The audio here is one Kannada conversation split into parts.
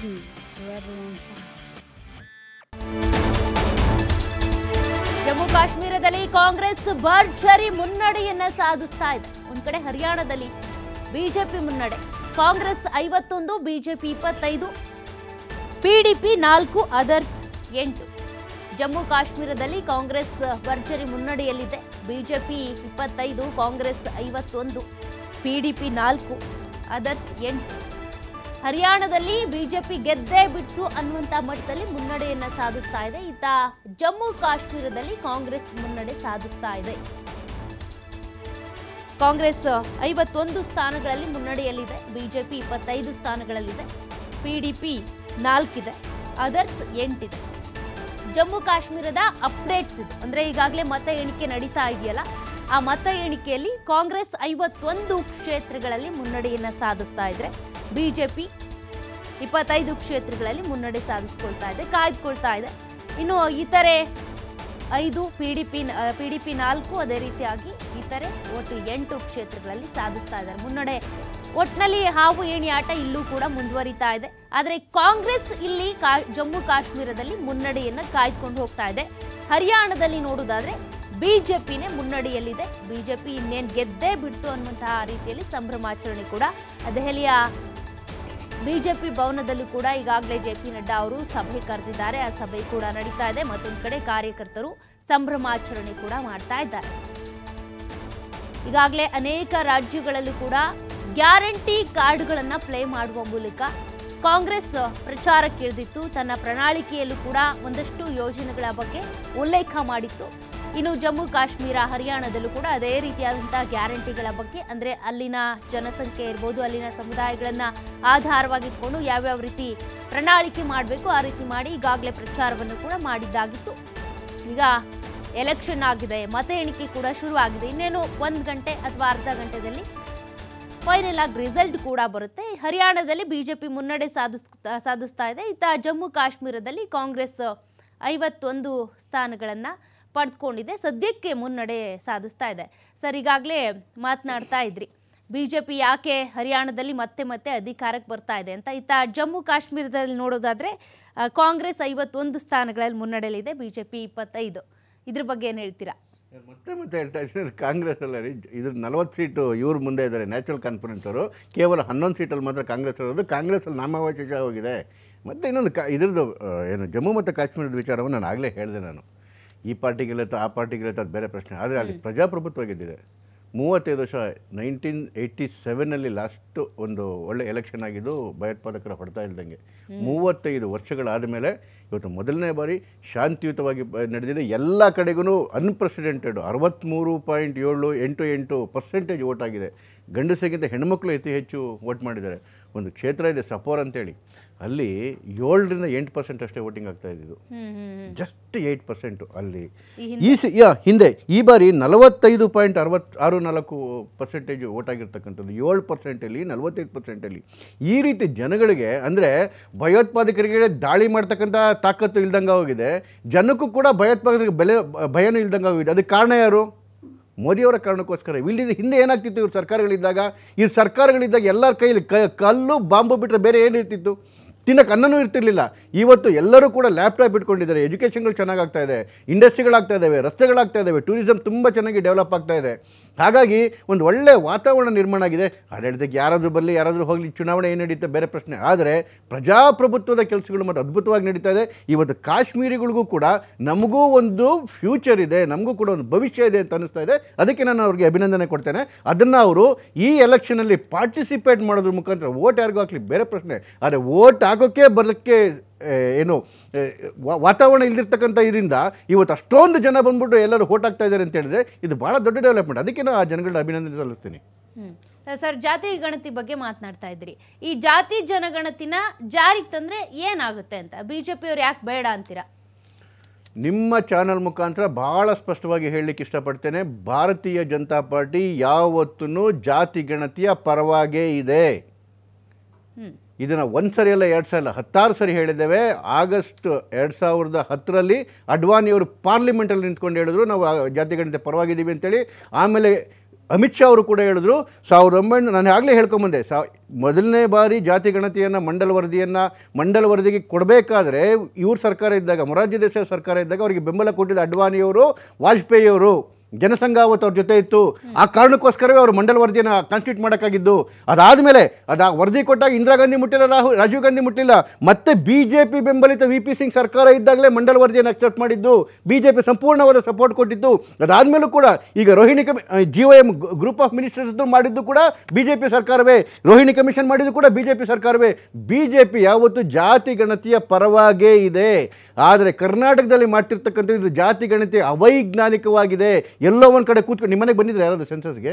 TV forever on fire. Jammu ಕಾಶ್ಮೀರದಲ್ಲಿ ಕಾಂಗ್ರೆಸ್ ಭರ್ಜರಿ ಮುನ್ನಡೆಯನ್ನ ಸಾಧಿಸ್ತಾ ಇದೆ ಒಂದ್ ಕಡೆ ಹರಿಯಾಣದಲ್ಲಿ ಬಿಜೆಪಿ ಮುನ್ನಡೆ ಕಾಂಗ್ರೆಸ್ ಐವತ್ತೊಂದು ಬಿಜೆಪಿ ಇಪ್ಪತ್ತೈದು ಪಿಡಿಪಿ ನಾಲ್ಕು ಅದರ್ಸ್ ಎಂಟು ಜಮ್ಮು ಕಾಶ್ಮೀರದಲ್ಲಿ ಕಾಂಗ್ರೆಸ್ ಭರ್ಜರಿ ಮುನ್ನಡೆಯಲ್ಲಿದೆ ಬಿಜೆಪಿ ಇಪ್ಪತ್ತೈದು ಕಾಂಗ್ರೆಸ್ ಐವತ್ತೊಂದು ಪಿಡಿಪಿ ನಾಲ್ಕು ಅದರ್ಸ್ ಎಂಟು ಹರಿಯಾಣದಲ್ಲಿ ಬಿಜೆಪಿ ಗೆದ್ದೇ ಬಿಡ್ತು ಅನ್ನುವಂತ ಮಟ್ಟದಲ್ಲಿ ಮುನ್ನಡೆಯನ್ನ ಸಾಧಿಸ್ತಾ ಇದೆ ಇತ್ತ ಜಮ್ಮು ಕಾಶ್ಮೀರದಲ್ಲಿ ಕಾಂಗ್ರೆಸ್ ಮುನ್ನಡೆ ಸಾಧಿಸ್ತಾ ಇದೆ ಕಾಂಗ್ರೆಸ್ ಐವತ್ತೊಂದು ಸ್ಥಾನಗಳಲ್ಲಿ ಮುನ್ನಡೆಯಲ್ಲಿದೆ ಬಿಜೆಪಿ ಇಪ್ಪತ್ತೈದು ಸ್ಥಾನಗಳಲ್ಲಿದೆ ಪಿಡಿಪಿ ನಾಲ್ಕಿದೆ ಅದರ್ಸ್ ಎಂಟಿದೆ ಜಮ್ಮು ಕಾಶ್ಮೀರದ ಅಪ್ಡೇಟ್ಸ್ ಇದು ಅಂದ್ರೆ ಈಗಾಗಲೇ ಮತ ಎಣಿಕೆ ನಡೀತಾ ಇದೆಯಲ್ಲ ಆ ಮತ ಎಣಿಕೆಯಲ್ಲಿ ಕಾಂಗ್ರೆಸ್ ಐವತ್ತೊಂದು ಕ್ಷೇತ್ರಗಳಲ್ಲಿ ಮುನ್ನಡೆಯನ್ನ ಸಾಧಿಸ್ತಾ ಇದ್ರೆ ಬಿಜೆಪಿ ಇಪ್ಪತ್ತೈದು ಕ್ಷೇತ್ರಗಳಲ್ಲಿ ಮುನ್ನಡೆ ಸಾಧಿಸ್ಕೊಳ್ತಾ ಇದೆ ಕಾಯ್ದುಕೊಳ್ತಾ ಇದೆ ಇನ್ನು ಇತರೆ ಐದು P D P P D P ನಾಲ್ಕು ಅದೇ ರೀತಿಯಾಗಿ ಇತರೆ ಒಟ್ಟು ಎಂಟು ಕ್ಷೇತ್ರಗಳಲ್ಲಿ ಸಾಧಿಸ್ತಾ ಇದ್ದಾರೆ ಮುನ್ನಡೆ ಒಟ್ಟಿನಲ್ಲಿ ಹಾವು ಏಣಿ ಆಟ ಇಲ್ಲೂ ಕೂಡ ಮುಂದುವರಿತಾ ಇದೆ ಆದರೆ ಕಾಂಗ್ರೆಸ್ ಇಲ್ಲಿ ಕಾ ಜಮ್ಮು ಕಾಶ್ಮೀರದಲ್ಲಿ ಮುನ್ನಡೆಯನ್ನ ಕಾಯ್ದುಕೊಂಡು ಹೋಗ್ತಾ ಇದೆ ಹರಿಯಾಣದಲ್ಲಿ ನೋಡೋದಾದ್ರೆ ಬಿಜೆಪಿನೇ ಮುನ್ನಡೆಯಲ್ಲಿದೆ ಬಿಜೆಪಿ ಇನ್ನೇನು ಗೆದ್ದೇ ಬಿಡ್ತು ಅನ್ನುವಂತಹ ರೀತಿಯಲ್ಲಿ ಸಂಭ್ರಮಾಚರಣೆ ಕೂಡ ದೆಹಲಿಯ ಬಿಜೆಪಿ ಭವನದಲ್ಲೂ ಕೂಡ ಈಗಾಗಲೇ ಜೆ ಪಿ ನಡ್ಡಾ ಅವರು ಸಭೆ ಕರೆದಿದ್ದಾರೆ ಆ ಸಭೆ ಕೂಡ ನಡೀತಾ ಇದೆ ಮತ್ತೊಂದು ಕಡೆ ಕಾರ್ಯಕರ್ತರು ಸಂಭ್ರಮಾಚರಣೆ ಕೂಡ ಮಾಡ್ತಾ ಇದ್ದಾರೆ ಈಗಾಗಲೇ ಅನೇಕ ರಾಜ್ಯಗಳಲ್ಲೂ ಕೂಡ ಗ್ಯಾರಂಟಿ ಕಾರ್ಡ್ಗಳನ್ನ ಪ್ಲೇ ಮಾಡುವ ಮೂಲಕ ಕಾಂಗ್ರೆಸ್ ಪ್ರಚಾರಕ್ಕೆ ಇಳಿದಿತ್ತು ತನ್ನ ಪ್ರಣಾಳಿಕೆಯಲ್ಲೂ ಕೂಡ ಒಂದಷ್ಟು ಯೋಜನೆಗಳ ಬಗ್ಗೆ ಉಲ್ಲೇಖ ಮಾಡಿತ್ತು ಇನ್ನು ಜಮ್ಮು ಕಾಶ್ಮೀರ ಹರಿಯಾಣದಲ್ಲೂ ಕೂಡ ಅದೇ ರೀತಿಯಾದಂತಹ ಗ್ಯಾರಂಟಿಗಳ ಬಗ್ಗೆ ಅಂದ್ರೆ ಅಲ್ಲಿನ ಜನಸಂಖ್ಯೆ ಇರ್ಬೋದು ಅಲ್ಲಿನ ಸಮುದಾಯಗಳನ್ನ ಆಧಾರವಾಗಿಟ್ಕೊಂಡು ಯಾವ್ಯಾವ ರೀತಿ ಪ್ರಣಾಳಿಕೆ ಮಾಡಬೇಕು ಆ ರೀತಿ ಮಾಡಿ ಈಗಾಗಲೇ ಪ್ರಚಾರವನ್ನು ಕೂಡ ಮಾಡಿದ್ದಾಗಿತ್ತು ಈಗ ಎಲೆಕ್ಷನ್ ಆಗಿದೆ ಮತ ಎಣಿಕೆ ಕೂಡ ಶುರುವಾಗಿದೆ ಇನ್ನೇನು ಒಂದು ಗಂಟೆ ಅಥವಾ ಅರ್ಧ ಗಂಟೆದಲ್ಲಿ ಫೈನಲ್ ಆಗಿ ರಿಸಲ್ಟ್ ಕೂಡ ಬರುತ್ತೆ ಹರಿಯಾಣದಲ್ಲಿ ಬಿಜೆಪಿ ಮುನ್ನಡೆ ಸಾಧಿಸ್ ಸಾಧಿಸ್ತಾ ಇದೆ ಇತ್ತ ಜಮ್ಮು ಕಾಶ್ಮೀರದಲ್ಲಿ ಕಾಂಗ್ರೆಸ್ ಐವತ್ತೊಂದು ಸ್ಥಾನಗಳನ್ನು ಪಡೆದುಕೊಂಡಿದೆ ಸದ್ಯಕ್ಕೆ ಮುನ್ನಡೆ ಸಾಧಿಸ್ತಾ ಇದೆ ಸರ್ ಈಗಾಗಲೇ ಮಾತನಾಡ್ತಾ ಇದ್ರಿ ಬಿಜೆಪಿ ಯಾಕೆ ಹರಿಯಾಣದಲ್ಲಿ ಮತ್ತೆ ಮತ್ತೆ ಅಧಿಕಾರಕ್ಕೆ ಬರ್ತಾ ಇದೆ ಅಂತ ಇತ್ತ ಜಮ್ಮು ಕಾಶ್ಮೀರದಲ್ಲಿ ನೋಡೋದಾದ್ರೆ ಆ, ಕಾಂಗ್ರೆಸ್ ಐವತ್ತೊಂದು ಸ್ಥಾನಗಳಲ್ಲಿ ಮುನ್ನಡೆಯಲ್ಲಿದೆ ಬಿಜೆಪಿ ಇಪ್ಪತ್ತೈದು ಇದ್ರ ಬಗ್ಗೆ ಏನು ಹೇಳ್ತೀರಾ ಮತ್ತೆ ಮತ್ತೆ ಹೇಳ್ತಾ ಇದ್ದೀನಿ ಕಾಂಗ್ರೆಸ್ ಅಲ್ಲ ರೀ ಇದ್ರ ನಲವತ್ತು ಸೀಟು ಇವ್ರ ಮುಂದೆ ಇದ್ದಾರೆ ನ್ಯಾಷನಲ್ ಕಾನ್ಫರೆನ್ಸ್ ಅವರು ಕೇವಲ ಹನ್ನೊಂದು ಸೀಟಲ್ಲಿ ಮಾತ್ರ ಕಾಂಗ್ರೆಸ್ ಇರೋದು ಕಾಂಗ್ರೆಸ್ಸಲ್ಲಿ ನಾಮಾವಶೇಷ ಹೋಗಿದೆ ಮತ್ತು ಇನ್ನೊಂದು ಕ ಇದ್ರದ್ದು ಆ, ಏನು ಜಮ್ಮು ಮತ್ತು ಕಾಶ್ಮೀರದ ವಿಚಾರವನ್ನು ನಾನು ಆಗಲೇ ಹೇಳಿದೆ ನಾನು ಈ ಪಾರ್ಟಿಗಿರುತ್ತೆ ಆ ಪಾರ್ಟಿಗಿರುತ್ತೆ ಅದು ಬೇರೆ ಪ್ರಶ್ನೆ ಆದರೆ ಅಲ್ಲಿ ಪ್ರಜಾಪ್ರಭುತ್ವ ಗೆದ್ದಿದೆ ಮೂವತ್ತೈದು ವರ್ಷ ನೈನ್ಟೀನ್ ಏಯ್ಟಿ ಸೆವೆನಲ್ಲಿ ಲಾಸ್ಟ್ ಒಂದು ಒಳ್ಳೆ ಎಲೆಕ್ಷನ್ ಆಗಿದ್ದು ಭಯೋತ್ಪಾದಕರ ಹೊಡೆತ ಇಲ್ದಂಗೆ ಮೂವತ್ತೈದು ವರ್ಷಗಳಾದ ಮೇಲೆ ಇವತ್ತು ಮೊದಲನೇ ಬಾರಿ ಶಾಂತಿಯುತವಾಗಿ ಬ- ನಡೆದಿದೆ ಎಲ್ಲ ಕಡೆಗೂ ಅನ್ಪ್ರೆಸಿಡೆಂಟೆಡ್ ಅರವತ್ತ್ಮೂರು ಪಾಯಿಂಟ್ ಏಳು ಎಂಟು ಎಂಟು ಪರ್ಸೆಂಟೇಜ್ ವೋಟ್ ಆಗಿದೆ ಗಂಡಸಿಗಿಂತ ಹೆಣ್ಮಕ್ಳು ಅತಿ ಹೆಚ್ಚು ವೋಟ್ ಮಾಡಿದ್ದಾರೆ ಒಂದು ಕ್ಷೇತ್ರ ಇದೆ ಸಪೋರ್ ಅಂತೇಳಿ ಅಲ್ಲಿ ಏಳರಿಂದ ಎಂಟು ಪರ್ಸೆಂಟ್ ಅಷ್ಟೇ ವೋಟಿಂಗ್ ಆಗ್ತಾ ಇದ್ದಿದ್ದು ಜಸ್ಟ್ ಏಯ್ಟ್ ಪರ್ಸೆಂಟು ಅಲ್ಲಿ ಈ ಸಿ ಯಾ ಹಿಂದೆ ಈ ಬಾರಿ ನಲವತ್ತೈದು ಪಾಯಿಂಟ್ ಅರವತ್ತು ಆರು ನಾಲ್ಕು ಪರ್ಸೆಂಟೇಜ್ ವೋಟ್ ಆಗಿರ್ತಕ್ಕಂಥದ್ದು ಏಳು ಪರ್ಸೆಂಟಲ್ಲಿ ನಲವತ್ತೈದು ಪರ್ಸೆಂಟಲ್ಲಿ ಈ ರೀತಿ ಜನಗಳಿಗೆ ಅಂದರೆ ಭಯೋತ್ಪಾದಕರಿಗೆ ದಾಳಿ ಮಾಡ್ತಕ್ಕಂಥ ತಾಕತ್ತು ಇಲ್ದಂಗೆ ಹೋಗಿದೆ ಜನಕ್ಕೂ ಕೂಡ ಭಯೋತ್ಪಾದಕರಿಗೆ ಬೆಲೆ ಭಯನೂ ಇಲ್ದಂಗೆ ಹೋಗಿದೆ ಅದಕ್ಕೆ ಕಾರಣ ಯಾರು ಮೋದಿಯವರ ಕಾರಣಕ್ಕೋಸ್ಕರ ಇಲ್ಲಿಂದ ಹಿಂದೆ ಏನಾಗ್ತಿತ್ತು ಇವ್ರ ಸರ್ಕಾರಗಳಿದ್ದಾಗ ಇವ್ರ ಸರ್ಕಾರಗಳಿದ್ದಾಗ ಎಲ್ಲರ ಕೈಲಿ ಕ ಕಲ್ಲು ಬಾಂಬು ಬಿಟ್ಟರೆ ಬೇರೆ ಏನಿರ್ತಿತ್ತು ತಿನ್ನಕ್ಕೆ ಅನ್ನನೂ ಇರ್ತಿರ್ಲಿಲ್ಲ ಇವತ್ತು ಎಲ್ಲರೂ ಕೂಡ ಲ್ಯಾಪ್ಟಾಪ್ ಇಟ್ಕೊಂಡಿದ್ದಾರೆ ಎಜುಕೇಷನ್ಗಳು ಚೆನ್ನಾಗಾಗ್ತಾ ಇದೆ ಇಂಡಸ್ಟ್ರಿಗಳಾಗ್ತಾ ಇದ್ದಾವೆ ರಸ್ತೆಗಳಾಗ್ತಾ ಇದ್ದಾವೆ ಟೂರಿಸಮ್ ತುಂಬ ಚೆನ್ನಾಗಿ ಡೆವಲಪ್ ಆಗ್ತಾ ಇದೆ ಹಾಗಾಗಿ ಒಂದು ಒಳ್ಳೆ ವಾತಾವರಣ ನಿರ್ಮಾಣ ಆಗಿದೆ ಆಡಳಿತಕ್ಕೆ ಯಾರಾದರೂ ಬರಲಿ ಯಾರಾದರೂ ಹೋಗಲಿ ಚುನಾವಣೆ ಏನು ನಡೀತಾ ಬೇರೆ ಪ್ರಶ್ನೆ ಆದರೆ ಪ್ರಜಾಪ್ರಭುತ್ವದ ಕೆಲಸಗಳು ಮತ್ತು ಅದ್ಭುತವಾಗಿ ನಡೀತಾ ಇದೆ ಇವತ್ತು ಕಾಶ್ಮೀರಿಗಳಿಗೂ ಕೂಡ ನಮಗೂ ಒಂದು ಫ್ಯೂಚರ್ ಇದೆ ನಮಗೂ ಕೂಡ ಒಂದು ಭವಿಷ್ಯ ಇದೆ ಅಂತ ಅನಿಸ್ತಾ ಇದೆ ಅದಕ್ಕೆ ನಾನು ಅವ್ರಿಗೆ ಅಭಿನಂದನೆ ಕೊಡ್ತೇನೆ ಅದನ್ನು ಅವರು ಈ ಎಲೆಕ್ಷನಲ್ಲಿ ಪಾರ್ಟಿಸಿಪೇಟ್ ಮಾಡೋದ್ರ ಮುಖಾಂತರ ವೋಟ್ ಯಾರಿಗೂ ಹಾಕ್ಲಿ ಬೇರೆ ಪ್ರಶ್ನೆ ಆದರೆ ವೋಟ್ ಹಾಕೋಕ್ಕೆ ಬರೋಕ್ಕೆ ಆ, ಏನು ಆ, ವಾ- ವಾತಾವರಣ ಇಲ್ದಿರ್ತಕ್ಕಂಥ ಇದರಿಂದ ಇವತ್ತು ಅಷ್ಟೊಂದು ಜನ ಬಂದ್ಬಿಟ್ಟು ಎಲ್ಲರೂ ವೋಟ್ ಹಾಕ್ತಾ ಇದ್ದಾರೆ ಅಂತ ಹೇಳಿದ್ರೆ ಇದು ಭಾಳ ದೊಡ್ಡ ಡೆವಲಪ್ಮೆಂಟ್ ಅದಕ್ಕೆ ನಾನು ಆ ಜನಗಳನ್ನ ಅಭಿನಂದನೆ ಸಲ್ಲಿಸ್ತೀನಿ ಹ್ಮ್. ಸರ್ ಜಾತಿ ಗಣತಿ ಬಗ್ಗೆ ಮಾತನಾಡ್ತಾ ಇದ್ರಿ ಈ ಜಾತಿ ಜನಗಣತಿನ ಜಾರಿಗೆ ತಂದ್ರೆ ಏನಾಗುತ್ತೆ ಅಂತ ಬಿಜೆಪಿ ಅವ್ರು ಯಾಕೆ ಬೇಡ ಅಂತೀರಾ ನಿಮ್ಮ ಚಾನಲ್ ಮುಖಾಂತರ ಭಾಳ ಸ್ಪಷ್ಟವಾಗಿ ಹೇಳಲಿಕ್ಕೆ ಇಷ್ಟಪಡ್ತೇನೆ ಭಾರತೀಯ ಜನತಾ ಪಾರ್ಟಿ ಯಾವತ್ತೂ ಜಾತಿ ಗಣತಿಯ ಪರವಾಗೇ ಇದೆ ಹ್ಮ್ ಇದನ್ನು ಒಂದು ಸರಿ ಅಲ್ಲ ಎರಡು ಸರಿ ಅಲ್ಲ ಹತ್ತಾರು ಸರಿ ಹೇಳಿದ್ದೇವೆ ಆಗಸ್ಟ್ ಎರಡು ಸಾವಿರದ ಹತ್ತರಲ್ಲಿ ಅಡ್ವಾಣಿಯವರು ಪಾರ್ಲಿಮೆಂಟಲ್ಲಿ ನಿಂತ್ಕೊಂಡು ಹೇಳಿದ್ರು ನಾವು ಆ ಜಾತಿ ಗಣತಿ ಪರವಾಗಿದ್ದೀವಿ ಅಂತೇಳಿ ಆಮೇಲೆ ಅಮಿತ್ ಶಾ ಅವರು ಕೂಡ ಹೇಳಿದ್ರು ಸಾವಿರದ ಒಂಬೈನೂರ ನಾನು ಆಗಲೇ ಹೇಳ್ಕೊಂಬಂದೆ ಸಾ ಮೊದಲನೇ ಬಾರಿ ಜಾತಿ ಗಣತಿಯನ್ನು ಮಂಡಲ ವರದಿಯನ್ನು ಮಂಡಲ ವರದಿಗೆ ಕೊಡಬೇಕಾದ್ರೆ ಇವ್ರ ಸರ್ಕಾರ ಇದ್ದಾಗ ಮೊರಾರ್ಜಿ ದೇಸಾಯಿ ಸರ್ಕಾರ ಇದ್ದಾಗ ಅವರಿಗೆ ಬೆಂಬಲ ಕೊಟ್ಟಿದ್ದ ಅಡ್ವಾಣಿಯವರು ವಾಜಪೇಯಿಯವರು ಜನಸಂಘಾವತ್ ಅವ್ರ ಜೊತೆ ಇತ್ತು ಆ ಕಾರಣಕ್ಕೋಸ್ಕರವೇ ಅವರು ಮಂಡಲ ವರದಿಯನ್ನು ಕಾನ್ಸ್ಟಿಟ್ಯೂಟ್ ಮಾಡೋಕ್ಕಾಗಿದ್ದು ಅದಾದಮೇಲೆ ಅದು ಆ ವರದಿ ಕೊಟ್ಟಾಗ ಇಂದಿರಾ ಗಾಂಧಿ ಮುಟ್ಟಿಲ್ಲ ರಾಹುಲ್ ರಾಜೀವ್ ಗಾಂಧಿ ಮುಟ್ಟಿಲ್ಲ ಮತ್ತೆ ಬಿ ಜೆ ಪಿ ಬೆಂಬಲಿತ ವಿ ಪಿ ಸಿಂಗ್ ಸರ್ಕಾರ ಇದ್ದಾಗಲೇ ಮಂಡಲ ವರದಿಯನ್ನು ಅಕ್ಸೆಪ್ಟ್ ಮಾಡಿದ್ದು ಬಿ ಜೆ ಪಿ ಸಂಪೂರ್ಣವಾದ ಸಪೋರ್ಟ್ ಕೊಟ್ಟಿದ್ದು ಅದಾದಮೇಲೂ ಕೂಡ ಈಗ Rohini commission G O M group of ministers ಮಾಡಿದ್ದು ಕೂಡ ಬಿ ಜೆ ಪಿ ಸರ್ಕಾರವೇ ರೋಹಿಣಿ ಕಮಿಷನ್ ಮಾಡಿದ್ದು ಕೂಡ ಬಿ ಜೆ ಪಿ ಸರ್ಕಾರವೇ ಬಿ ಜೆ ಪಿ ಯಾವತ್ತು ಜಾತಿ ಗಣತಿಯ ಪರವಾಗೇ ಇದೆ ಆದರೆ ಕರ್ನಾಟಕದಲ್ಲಿ ಮಾಡ್ತಿರ್ತಕ್ಕಂಥ ಇದು ಜಾತಿ ಗಣತಿ ಅವೈಜ್ಞಾನಿಕವಾಗಿದೆ ಎಲ್ಲೋ ಒಂದು ಕಡೆ ಕೂತ್ಕೊಂಡು ನಿಮ್ಮ ಮನೆಗೆ ಬಂದಿದ್ರೆ ಯಾರಾದ್ರು ಸೆನ್ಸಸ್ಗೆ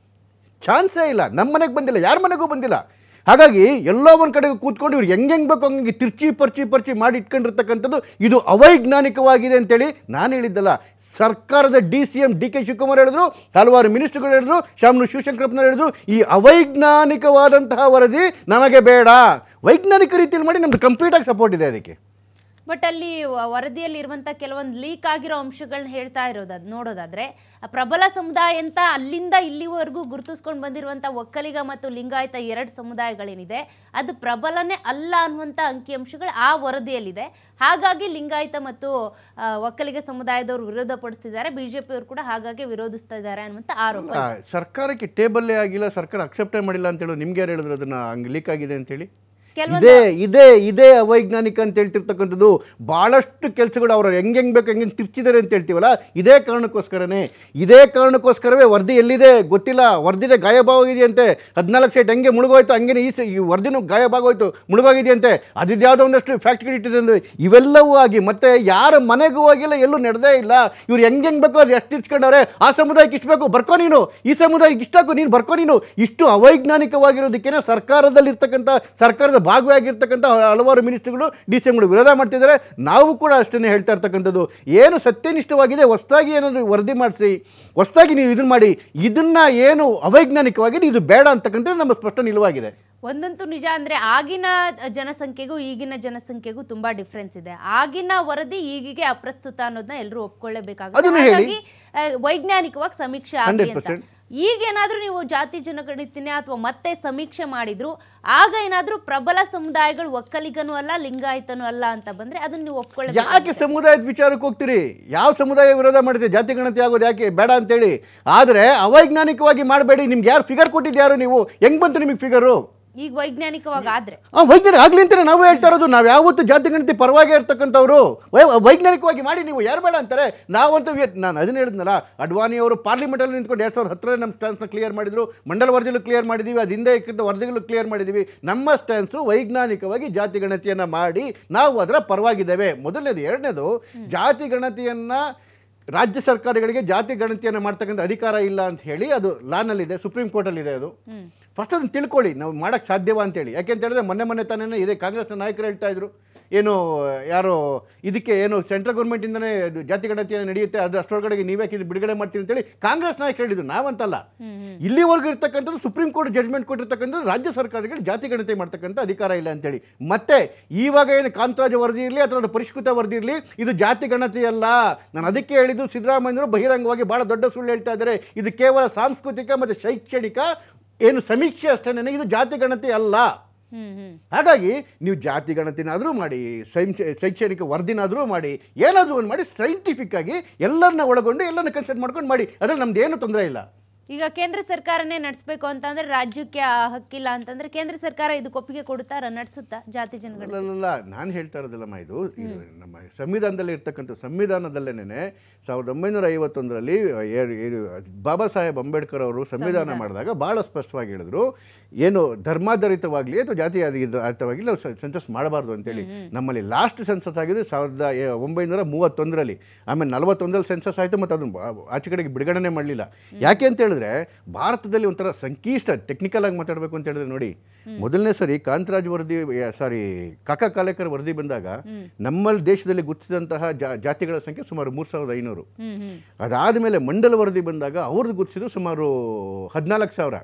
ಚಾನ್ಸೇ ಇಲ್ಲ ನಮ್ಮ ಮನೆಗೆ ಬಂದಿಲ್ಲ ಯಾರ ಮನೆಗೂ ಬಂದಿಲ್ಲ ಹಾಗಾಗಿ ಎಲ್ಲೋ ಒಂದು ಕಡೆ ಕೂತ್ಕೊಂಡು ಇವ್ರು ಹೆಂಗೆ ಹೆಂಗೆ ಬೇಕು ಹಂಗೆ ತಿರ್ಚಿ ಪರ್ಚಿ ಪರ್ಚಿ ಮಾಡಿ ಇಟ್ಕೊಂಡಿರ್ತಕ್ಕಂಥದ್ದು ಇದು ಅವೈಜ್ಞಾನಿಕವಾಗಿದೆ ಅಂತೇಳಿ ನಾನು ಹೇಳಿದ್ದಲ್ಲ ಸರ್ಕಾರದ D C M D K Shivakumar ಹೇಳಿದ್ರು ಹಲವಾರು ಮಿನಿಸ್ಟರ್ಗಳು ಹೇಳಿದ್ರು ಶಾಮನು ಶಿವಶಂಕರಪ್ಪನವ್ರು ಹೇಳಿದ್ರು ಈ ಅವೈಜ್ಞಾನಿಕವಾದಂತಹ ವರದಿ ನಮಗೆ ಬೇಡ ವೈಜ್ಞಾನಿಕ ರೀತಿಯಲ್ಲಿ ಮಾಡಿ ನಮ್ದು ಕಂಪ್ಲೀಟಾಗಿ ಸಪೋರ್ಟ್ ಇದೆ ಅದಕ್ಕೆ ಬಟ್ ಅಲ್ಲಿ ವ- ವರದಿಯಲ್ಲಿ ಇರುವಂತ ಕೆಲವೊಂದು ಲೀಕ್ ಆಗಿರೋ ಅಂಶಗಳನ್ನ ಹೇಳ್ತಾ ಇರೋದು ನೋಡೋದಾದ್ರೆ ಆ ಪ್ರಬಲ ಸಮುದಾಯ ಅಂತ ಅಲ್ಲಿಂದ ಇಲ್ಲಿವರೆಗೂ ಗುರುತಿಸ್ಕೊಂಡು ಬಂದಿರುವಂತ ಒಕ್ಕಲಿಗ ಮತ್ತು ಲಿಂಗಾಯತ ಎರಡು ಸಮುದಾಯಗಳೇನಿದೆ ಅದು ಪ್ರಬಲನೇ ಅಲ್ಲ ಅನ್ನುವಂಥ ಅಂಕಿಅಂಶಗಳು ಆ ವರದಿಯಲ್ಲಿದೆ ಹಾಗಾಗಿ ಲಿಂಗಾಯತ ಮತ್ತು ಆ, ಒಕ್ಕಲಿಗ ಸಮುದಾಯದವರು ವಿರೋಧ ಪಡಿಸ್ತಿದ್ದಾರೆ ಬಿಜೆಪಿಯವರು ಕೂಡ ಹಾಗಾಗಿ ವಿರೋಧಿಸ್ತಾ ಇದ್ದಾರೆ ಅನ್ನುವಂಥ ಆರೋಪ ಆ, ಸರ್ಕಾರಕ್ಕೆ ಟೇಬಲ್ಲೇ ಆಗಿಲ್ಲ ಸರ್ಕಾರ ಅಕ್ಸೆಪ್ಟೇ ಮಾಡಿಲ್ಲ ಅಂತ ಹೇಳೋದು ನಿಮ್ಗೆ ಯಾರು ಹೇಳಿದ್ರು ಅದನ್ನ ಹಂಗೆ ಲೀಕ್ ಆಗಿದೆ ಅಂತೇಳಿ ಕೆಲವೊಂದು ಇದೇ ಇದೇ ಇದೇ ಅವೈಜ್ಞಾನಿಕ ಅಂತ ಹೇಳ್ತಿರ್ತಕ್ಕಂಥದ್ದು ಭಾಳಷ್ಟು ಕೆಲಸಗಳು ಅವರು ಹೆಂಗೆ ಹೆಂಗೆ ಬೇಕು ಹೆಂಗೆ ತಿರ್ಚಿದ್ದಾರೆ ಅಂತ ಹೇಳ್ತೀವಲ್ಲ ಇದೇ ಕಾರಣಕ್ಕೋಸ್ಕರನೇ ಇದೇ ಕಾರಣಕ್ಕೋಸ್ಕರವೇ ವರದಿ ಎಲ್ಲಿದೆ ಗೊತ್ತಿಲ್ಲ ವರದಿನೇ ಗಾಯಬಾಗೋಗಿದೆಯಂತೆ ಹದಿನಾಲ್ಕು ಸೈಟ್ ಹೆಂಗೆ ಮುಳುಗೋಯ್ತು ಹಂಗೆ ಈ ಸ- ಈ ವರದಿನೂ ಗಾಯಬಾಗೋಯ್ತು ಮುಳುಗೋಗಿದೆಯಂತೆ ಅದಿದ್ದು ಯಾವುದೋ ಒಂದಷ್ಟು ಫ್ಯಾಕ್ಟ್ರಿ ಇಟ್ಟಿದೆ ಅಂದ್ರೆ ಇವೆಲ್ಲವೂ ಆಗಿ ಮತ್ತೆ ಯಾರ ಮನೆಗೂ ಹೋಗಿಲ್ಲ ಎಲ್ಲೂ ನಡೆದೇ ಇಲ್ಲ ಇವ್ರು ಹೆಂಗೆ ಹೆಂಗೆ ಬೇಕೋ ಅದು ಎಷ್ಟು ಇರ್ಸ್ಕೊಂಡವ್ರೆ ಆ ಸಮುದಾಯಕ್ಕೆ ಇಷ್ಟು ಬೇಕು ಬರ್ಕೋ ನೀನು ಈ ಸಮುದಾಯಕ್ಕೆ ಇಷ್ಟಾಕು ನೀನು ಬರ್ಕೋ ನೀನು ಇಷ್ಟು ಅವೈಜ್ಞಾನಿಕವಾಗಿರೋದಕ್ಕೇನೆ ಸರ್ಕಾರದಲ್ಲಿರ್ತಕ್ಕಂಥ ಸರ್ಕಾರದ ಭಾಗವಾಗಿರ್ತಕ್ಕಂಥ ಹಲವಾರು ಮಿನಿಸ್ಟ್ರಿಗಳು ಡಿ ಸಿ ಎಂಗಳು ವಿರೋಧ ಮಾಡ್ತಿದ್ದಾರೆ ನಾವು ಕೂಡ ಅಷ್ಟನ್ನೇ ಹೇಳ್ತಾ ಇರ್ತಕ್ಕಂಥದ್ದು ಏನು ಸತ್ಯನಿಷ್ಠವಾಗಿದೆ ಹೊಸದಾಗಿ ಏನಾದರೂ ವರದಿ ಮಾಡಿಸಿ ಹೊಸದಾಗಿ ನೀವು ಇದನ್ನು ಮಾಡಿ ಇದನ್ನ ಏನು ಅವೈಜ್ಞಾನಿಕವಾಗಿದೆ ಇದು ಬೇಡ ಅಂತಕ್ಕಂಥದ್ದು ನಮ್ಮ ಸ್ಪಷ್ಟ ನಿಲುವಾಗಿದೆ ಒಂದಂತೂ ನಿಜ ಅಂದ್ರೆ ಆಗಿನ ಜನಸಂಖ್ಯೆಗೂ ಈಗಿನ ಜನಸಂಖ್ಯೆಗೂ ತುಂಬಾ ಡಿಫ್ರೆನ್ಸ್ ಇದೆ ಆಗಿನ ವರದಿ ಈಗಿಗೆ ಅಪ್ರಸ್ತುತ ಅನ್ನೋದನ್ನ ಎಲ್ಲರೂ ಒಪ್ಕೊಳ್ಳೇಬೇಕಾಗುತ್ತೆ ಅದನ್ನ ಹೇಳಿ. ಹಾಗಾಗಿ ಆ, ವೈಜ್ಞಾನಿಕವಾಗಿ ಸಮೀಕ್ಷೆ ಆಗಲಿ ಅಂತ 100%. ಈಗೇನಾದ್ರೂ ನೀವು ಜಾತಿ ಜನಗಣತಿನೇ ಅಥವಾ ಮತ್ತೆ ಸಮೀಕ್ಷೆ ಮಾಡಿದ್ರು ಆಗ ಏನಾದ್ರೂ ಪ್ರಬಲ ಸಮುದಾಯಗಳು ಒಕ್ಕಲಿಗನೂ ಅಲ್ಲ ಲಿಂಗಾಯತನೂ ಅಲ್ಲ ಅಂತ ಬಂದ್ರೆ ಅದನ್ನ ನೀವು ಒಪ್ಕೊಳ್ಳ ಯಾಕೆ ಸಮುದಾಯದ ವಿಚಾರಕ್ಕೆ ಹೋಗ್ತೀರಿ ಯಾವ ಸಮುದಾಯ ವಿರೋಧ ಮಾಡಿದೆ ಜಾತಿ ಗಣತಿ ಆಗೋದು ಯಾಕೆ ಬೇಡ ಅಂತೇಳಿ ಆದರೆ ಅವೈಜ್ಞಾನಿಕವಾಗಿ ಮಾಡಬೇಡಿ ನಿಮ್ಗೆ ಯಾರು ಫಿಗರ್ ಕೊಟ್ಟಿದ್ದು ಯಾರು ನೀವು ಹೆಂಗ್ ಬಂತು ನಿಮಗೆ ಫಿಗರು ಈಗ ವೈಜ್ಞಾನಿಕವಾಗಿ ಆದ್ರೆ ಆ ವೈಜ್ಞಾನಿಕ ಆಗ್ಲಿ ಅಂತಾನೆ ನಾವು ಹೇಳ್ತಾ ಇರೋದು ನಾವು ಯಾವತ್ತು ಜಾತಿ ಗಣತಿ ಪರವಾಗಿ ಇರ್ತಕ್ಕಂಥವ್ರು ವೈ ವೈಜ್ಞಾನಿಕವಾಗಿ ಮಾಡಿ ನೀವು ಯಾರು ಬೇಡ ಅಂತಾರೆ ನಾವಂತೂ ವ್ಯ- ನಾನು ಅದನ್ನ ಹೇಳಿದ್ನಲ್ಲ ಅಡ್ವಾಣಿ ಅವರು ಪಾರ್ಲಿಮೆಂಟಲ್ಲಿ ನಿಂತ್ಕೊಂಡು ಎರಡು ಸಾವಿರದ ಹತ್ತರಲ್ಲಿ ನಮ್ಮ ಸ್ಟ್ಯಾನ್ಸ್ನ ಕ್ಲಿಯರ್ ಮಾಡಿದ್ರು ಮಂಡಲ ವರದಿಗಳು ಕ್ಲಿಯರ್ ಮಾಡಿದ್ದೀವಿ ಅದು ಹಿಂದೆ ಇಕ್ಕಿದ್ದ ವರದಿಗಳು ಕ್ಲಿಯರ್ ಮಾಡಿದ್ದೀವಿ ನಮ್ಮ ಸ್ಟ್ಯಾನ್ಸು ವೈಜ್ಞಾನಿಕವಾಗಿ ಜಾತಿ ಗಣತಿಯನ್ನು ಮಾಡಿ ನಾವು ಅದರ ಪರವಾಗಿದ್ದೇವೆ ಮೊದಲನೇದು ಎರಡನೇದು ಜಾತಿ ಗಣತಿಯನ್ನು ರಾಜ್ಯ ಸರ್ಕಾರಗಳಿಗೆ ಜಾತಿ ಗಣತಿಯನ್ನು ಮಾಡ್ತಕ್ಕಂಥ ಅಧಿಕಾರ ಇಲ್ಲ ಅಂತ ಹೇಳಿ ಅದು ಲಾನಲ್ಲಿದೆ ಸುಪ್ರೀಂ ಕೋರ್ಟಲ್ಲಿದೆ ಅದು ಫಸ್ಟ್ ಅದನ್ನು ತಿಳ್ಕೊಳ್ಳಿ ನಾವು ಮಾಡೋಕ್ಕೆ ಸಾಧ್ಯವಾ ಅಂತೇಳಿ ಯಾಕೆ ಅಂತ ಹೇಳಿದ್ರೆ ಮೊನ್ನೆ ಮೊನ್ನೆ ತಾನೇ ಇದೆ ಕಾಂಗ್ರೆಸ್ನ ನಾಯಕರು ಹೇಳ್ತಾ ಇದ್ರು ಏನು ಯಾರೋ ಇದಕ್ಕೆ ಏನು ಸೆಂಟ್ರಲ್ ಗೌರ್ಮೆಂಟಿಂದನೇ ಇದು ಜಾತಿ ಗಣತಿಯನ್ನು ನಡೆಯುತ್ತೆ ಅದು ಅಷ್ಟರೊಳಗಡೆ ನೀವೇ ಇದು ಬಿಡುಗಡೆ ಮಾಡ್ತೀರಿ ಅಂತೇಳಿ ಕಾಂಗ್ರೆಸ್ ನಾಯಕರು ಹೇಳಿದ್ರು ನಾವಂತಲ್ಲ ಇಲ್ಲಿವರೆಗೂ ಇರ್ತಕ್ಕಂಥದ್ದು ಸುಪ್ರೀಂ ಕೋರ್ಟ್ ಜಡ್ಜ್ಮೆಂಟ್ ಕೊಟ್ಟಿರ್ತಕ್ಕಂಥದ್ದು ರಾಜ್ಯ ಸರ್ಕಾರಗಳು ಜಾತಿ ಗಣತಿ ಮಾಡ್ತಕ್ಕಂಥ ಅಧಿಕಾರ ಇಲ್ಲ ಅಂತೇಳಿ ಮತ್ತೆ ಇವಾಗ ಏನು ಕಾಂತರಾಜ ವರದಿ ಇರಲಿ ಅಥವಾ ಅದು ಪರಿಷ್ಕೃತ ವರದಿ ಇರಲಿ ಇದು ಜಾತಿ ಗಣತಿ ಅಲ್ಲ ನಾನು ಅದಕ್ಕೆ ಹೇಳಿದ್ದು ಸಿದ್ದರಾಮಯ್ಯನವರು ಬಹಿರಂಗವಾಗಿ ಭಾಳ ದೊಡ್ಡ ಸುಳ್ಳು ಹೇಳ್ತಾ ಇದ್ದಾರೆ ಇದು ಕೇವಲ ಸಾಂಸ್ಕೃತಿಕ ಮತ್ತು ಶೈಕ್ಷಣಿಕ ಏನು ಸಮೀಕ್ಷೆ ಅಷ್ಟೇ ಇದು ಜಾತಿ ಗಣತಿ ಅಲ್ಲ ಹ್ಮ್ ಹ್ಮ್ ಹಾಗಾಗಿ ನೀವು ಜಾತಿ ಗಣತಿನಾದರೂ ಮಾಡಿ ಸೈನ್ಸ್ ಶೈಕ್ಷಣಿಕ ವರದಿನಾದರೂ ಮಾಡಿ ಏನಾದರೂ ಒಂದು ಮಾಡಿ ಸೈಂಟಿಫಿಕ್ ಆಗಿ ಎಲ್ಲರನ್ನ ಒಳಗೊಂಡು ಎಲ್ಲರನ್ನ ಕನ್ಸಲ್ಟ್ ಮಾಡ್ಕೊಂಡು ಮಾಡಿ ಅದ್ರಲ್ಲಿ ನಮ್ದು ಏನು ತೊಂದರೆ ಇಲ್ಲ ಈಗ ಕೇಂದ್ರ ಸರ್ಕಾರನೇ ನಡೆಸಬೇಕು ಅಂತಂದ್ರೆ ರಾಜ್ಯಕ್ಕೆ ಆ ಹಕ್ಕಿಲ್ಲ ಅಂತಂದ್ರೆ ಕೇಂದ್ರ ಸರ್ಕಾರ ಇದಕ್ಕೆ ಒಪ್ಪಿಗೆ ಕೊಡುತ್ತಾರ ನಡೆಸುತ್ತಾ ಜಾತಿ ಜನಗಣತಿ ಅಲ್ಲಲ್ಲ ನಾನು ಹೇಳ್ತಾ ಇರೋದಿಲ್ಲಮ್ಮ ಇದು ಇದು ನಮ್ಮ ಸಂವಿಧಾನದಲ್ಲಿ ಇರ್ತಕ್ಕಂಥ ಸಂವಿಧಾನದಲ್ಲೇನೆ ಸಾವಿರದ ಒಂಬೈನೂರ ಐವತ್ತೊಂದರಲ್ಲಿ ಏ- ಏನು ಬಾಬಾ ಸಾಹೇಬ್ ಅಂಬೇಡ್ಕರ್ ಅವರು ಸಂವಿಧಾನ ಮಾಡಿದಾಗ ಭಾಳ ಸ್ಪಷ್ಟವಾಗಿ ಹೇಳಿದ್ರು ಏನು ಧರ್ಮಾಧಾರಿತವಾಗಲಿ ಅಥವಾ ಜಾತಿ ಆಧಾರಿತವಾಗಿ ನಾವು ಸೆನ್ಸಸ್ ಮಾಡಬಾರ್ದು ಅಂತೇಳಿ ನಮ್ಮಲ್ಲಿ ಲಾಸ್ಟ್ ಸೆನ್ಸಸ್ ಆಗಿದೆ ಸಾವಿರದ ಏ- ಒಂಬೈನೂರ ಮೂವತ್ತೊಂದರಲ್ಲಿ ಆಮೇಲೆ ನಲವತ್ತೊಂದರಲ್ಲಿ ಸೆನ್ಸಸ್ ಆಯಿತು ಮತ್ತು ಅದನ್ನು ಬಾ- ಆಚೆ ಕಡೆಗೆ ಬಿಡುಗಡೆ ಮಾಡಲಿಲ್ಲ ಯಾಕೆ ಅಂತ ಹೇಳಿದ್ರೆ ಭಾರತದಲ್ಲಿ ಒಂಥರ ಸಂಕೀಷ್ಟ ಟೆಕ್ನಿಕಲ್ ಆಗಿ ಮಾತಾಡಬೇಕು ಅಂತ ಹೇಳಿದ್ರೆ ನೋಡಿ ಮೊದಲನೇ ಸರಿ ಕಾಂತರಾಜ್ ವರದಿ ಸಾರಿ ಕಾಕಾ ಕಾಲೇಕರ್ ವರದಿ ಬಂದಾಗ ನಮ್ಮಲ್ಲಿ ದೇಶದಲ್ಲಿ ಗುರುತಿಸಿದಂತಹ ಜಾ- ಜಾತಿಗಳ ಸಂಖ್ಯೆ ಸುಮಾರು ಮೂರು ಸಾವಿರದ ಐನೂರು ಹ್ಮ್ ಹ್ಮ್ ಅದಾದ ಮೇಲೆ ಮಂಡಲ ವರದಿ ಬಂದಾಗ ಅವ್ರದ್ದು ಗುರುತಿಸಿದ್ದು ಸುಮಾರು ಹದಿನಾಲ್ಕು ಸಾವಿರ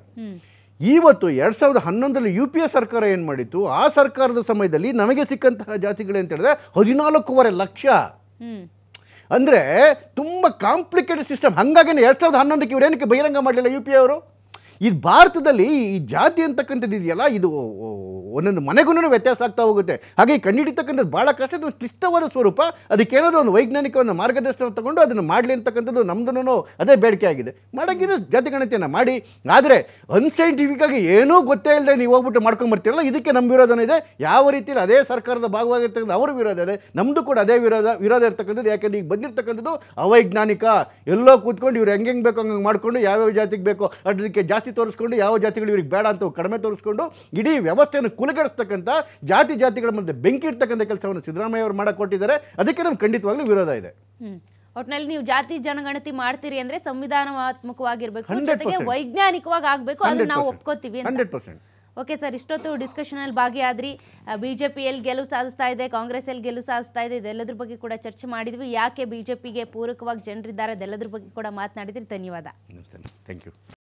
ಇವತ್ತು ಎರಡು ಸಾವಿರದ ಹನ್ನೊಂದರಲ್ಲಿ ಯು ಪಿ ಎ ಸರ್ಕಾರ ಏನು ಮಾಡಿತ್ತು ಆ ಸರ್ಕಾರದ ಸಮಯದಲ್ಲಿ ನಮಗೆ ಸಿಕ್ಕಂತಹ ಜಾತಿಗಳು ಅಂತ ಹೇಳಿದ್ರೆ ಹದಿನಾಲ್ಕೂವರೆ ಲಕ್ಷ ಹ್ಮ್ ಅಂದರೆ ತುಂಬ ಕಾಂಪ್ಲಿಕೇಟೆಡ್ ಸಿಸ್ಟಮ್ ಹಾಗಾಗಿ ಎರಡು ಸಾವಿರದ ಹನ್ನೊಂದಕ್ಕೆ ಇವ್ರು ಏನಕ್ಕೆ ಬಹಿರಂಗ ಮಾಡಲಿಲ್ಲ ಯು ಪಿ ಅವರು ಇದು ಭಾರತದಲ್ಲಿ ಈ ಜಾತಿ ಅಂತಕ್ಕಂಥದ್ದು ಇದೆಯಲ್ಲ ಇದು ಒಂದೊಂದು ಮನೆಗೂ ವ್ಯತ್ಯಾಸ ಆಗ್ತಾ ಹೋಗುತ್ತೆ ಹಾಗೆ ಕಂಡುಹಿಡಿತಕ್ಕಂಥದ್ದು ಭಾಳ ಕಷ್ಟ ಇದು ಕ್ಲಿಷ್ಟವಾದ ಸ್ವರೂಪ ಅದಕ್ಕೇನಾದರೂ ಒಂದು ವೈಜ್ಞಾನಿಕ ಒಂದು ಮಾರ್ಗದರ್ಶನ ತಗೊಂಡು ಅದನ್ನು ಮಾಡಲಿ ಅಂತಕ್ಕಂಥದ್ದು ನಮ್ಮದೂ ಅದೇ ಬೇಡಿಕೆ ಆಗಿದೆ ಮಾಡೋಂಗಿದ್ರೆ ಜಾತಿ ಗಣತಿಯನ್ನು ಮಾಡಿ ಆದರೆ ಅನ್ಸೈಂಟಿಫಿಕ್ ಆಗಿ ಏನೂ ಗೊತ್ತೇ ಇಲ್ಲದೆ ನೀವು ಹೋಗ್ಬಿಟ್ಟು ಮಾಡ್ಕೊಂಬರ್ತೀರಲ್ಲ ಇದಕ್ಕೆ ನಮ್ಮ ವಿರೋಧನ ಇದೆ ಯಾವ ರೀತಿಯಲ್ಲಿ ಅದೇ ಸರ್ಕಾರದ ಭಾಗವಾಗಿರ್ತಕ್ಕಂಥ ಅವ್ರ ವಿರೋಧ ಇದೆ ನಮ್ಮದು ಕೂಡ ಅದೇ ವಿರೋಧ ವಿರೋಧ ಇರ್ತಕ್ಕಂಥದ್ದು ಯಾಕೆಂದ್ರೆ ಈಗ ಬಂದಿರತಕ್ಕಂಥದ್ದು ಅವೈಜ್ಞಾನಿಕ ಎಲ್ಲೋ ಕೂತ್ಕೊಂಡು ಇವ್ರು ಹೆಂಗೆ ಹೆಂಗೆ ಬೇಕೋ ಹಂಗೆ ಮಾಡಿಕೊಂಡು ಯಾವ್ಯಾವ ಜಾತಿಗೆ ಬೇಕೋ ಅದಕ್ಕೆ ಜಾಸ್ತಿ ತೋರಿಸ್ಕೊಂಡು ಯಾವ ಜಾತಿಗಳು ಇವ್ರಿಗೆ ಬೇಡ ಅಂತ ಕಡಿಮೆ ತೋರಿಸ್ಕೊಂಡು ಇಡೀ ವ್ಯವಸ್ಥೆಯನ್ನು ಕುಲಗೆಡಿಸ್ತಕ್ಕಂಥ ಜಾತಿ ಜಾತಿಗಳ ಮಧ್ಯೆ ಬೆಂಕಿ ಇರ್ತಕ್ಕಂಥ ಕೆಲಸವನ್ನು ಸಿದ್ದರಾಮಯ್ಯ ಅವರು ಮಾಡಕ್ಕೆ ಕೊಟ್ಟಿದ್ದಾರೆ ಅದಕ್ಕೆ ನಮ್ಗೆ ಖಂಡಿತವಾಗ್ಲೂ ವಿರೋಧ ಇದೆ ಹ್ಮ್ ಒಟ್ನಲ್ಲಿ ನೀವು ಜಾತಿ ಜನಗಣತಿ ಮಾಡ್ತೀರಿ ಅಂದ್ರೆ ಸಂವಿಧಾನಾತ್ಮಕವಾಗಿರ್ಬೇಕು 100% ಜೊತೆಗೆ ವೈಜ್ಞಾನಿಕವಾಗಿ ಆಗ್ಬೇಕು ಅದನ್ನ ನಾವು ಒಪ್ಕೋತೀವಿ ಅಂತ ಹಂಡ್ರೆಡ್ ಪರ್ಸೆಂಟ್ ಓಕೆ ಸರ್ ಇಷ್ಟೊತ್ತು ಡಿಸ್ಕಷನ್ ಅಲ್ಲಿ ಭಾಗಿಯಾದ್ರಿ ಬಿಜೆಪಿ ಎಲ್ಲಿ ಗೆಲುವು ಸಾಧಿಸ್ತಾ ಇದೆ ಕಾಂಗ್ರೆಸ್ ಎಲ್ಲಿ ಗೆಲುವು ಸಾಧಿಸ್ತಾ ಇದೆ ಇದೆಲ್ಲದ್ರ ಬಗ್ಗೆ ಕೂಡ ಚರ್ಚೆ ಮಾಡಿದ್ವಿ ಯಾಕೆ ಬಿಜೆಪಿಗೆ ಪೂರಕವಾಗಿ ಜನರಿದ್ದಾರೆ ಅದೆಲ್ಲದ್ರ ಬಗ್ಗೆ ಕೂಡ ಮಾತನಾಡಿದ್ರಿ ಧನ್ಯವಾದ ಥ್ಯಾಂಕ್ ಯು